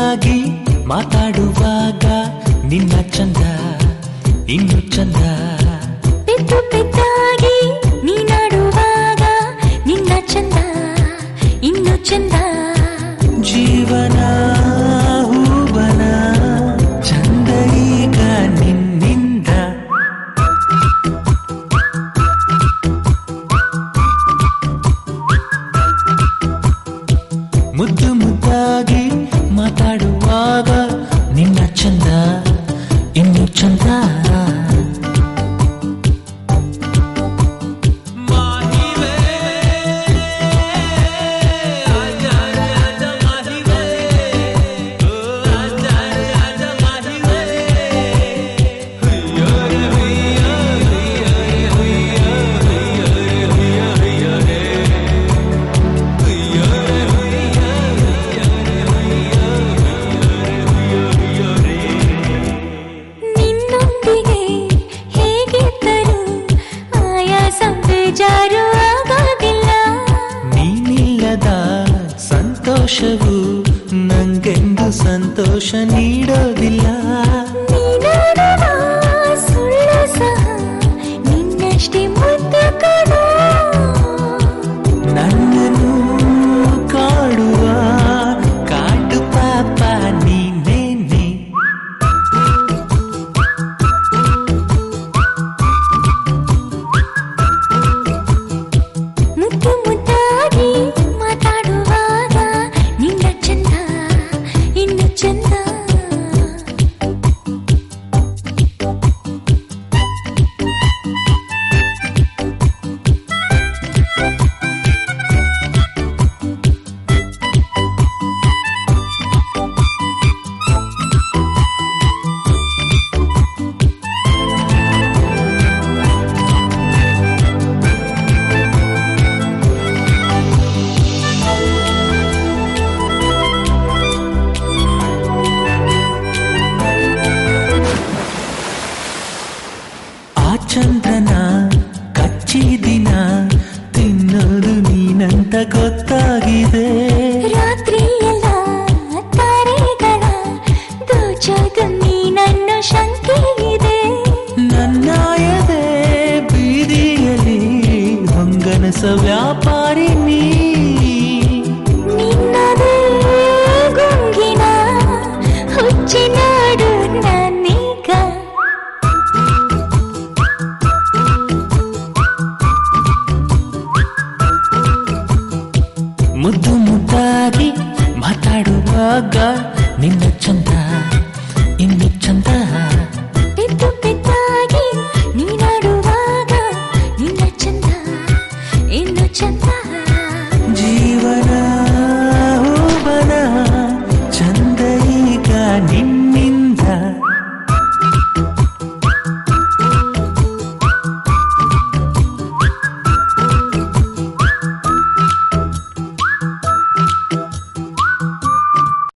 ಮುದ್ದಾಗಿ ಮಾತಾಡುವಾಗ ನಿನ್ನ ಚಂದ ಇನ್ನು ಚಂದ ಪೆದ್ದು ಪೆದ್ದಾಗಿ ನೀನಾಡುವಾಗ ನಿನ್ನ ಚಂದ ಇನ್ನು ಚಂದ ಜೀವನ ಹೂವನ ಚಂದ ಈಗ ನಿನ್ನಿಂದ ಮುದ್ದು ಮುದ್ದಾಗಿ ಮಾತಾಡುವಾಗ ನಿನ್ನ ಚಂದ ಇನ್ನು ಚಂದ ನಿನ್ನೊಂದಿಗೆ ಹೇಗಿದ್ದರೂ ಆಯಾಸ ಬೇಜಾರು ಆಗೋದಿಲ್ಲ ನೀನಿಲ್ಲದ ಸಂತೋಷವು ನಂಗೆಂದು ಸಂತೋಷ ನೀಡೋದಿಲ್ಲ ನೀನಾಡುವ ಸುಳ್ಳು ಸಹ ನಿನ್ನಷ್ಟೇ ಮುದ್ದು ಕಣೋ ನನ್ನನ್ನು ಕಾಡುವ ಕಾಡು ಪಾಪ ನೀನೇನೆ ಮುದ್ದು ಮುದ್ದಾಗಿ ಮಾತಾಡುವಾಗ ನಿನ್ನ ಚಂದ ಇನ್ನು ಚಂದ ಆ ಚಂದ್ರನ ಕಚ್ಚಿ ದಿನ ತಿನ್ನೋದು ನೀನಂತ ಗೊತ್ತಾಗಿದೆ ರಾತ್ರಿಯೆಲ್ಲ ತಾರೆಗಳ ದೋಚೋದು ನೀನನ್ನು ಶಂಕೆ ಇದೆ ನನ್ನ ಎದೆ ಬೀದಿಯಲ್ಲಿ ಹೊಂಗನಸ ವ್ಯಾಪಾರಿ ನೀ ನಿನ್ನದೇ ಗುಂಗಿನ ಹುಚ್ಚಿನಾಡು ನಾನೀಗ ಮುದ್ದು ಮುದ್ದಾಗಿ ಮಾತಾಡುವಾಗ ನಿನ್ನ ಚಂದ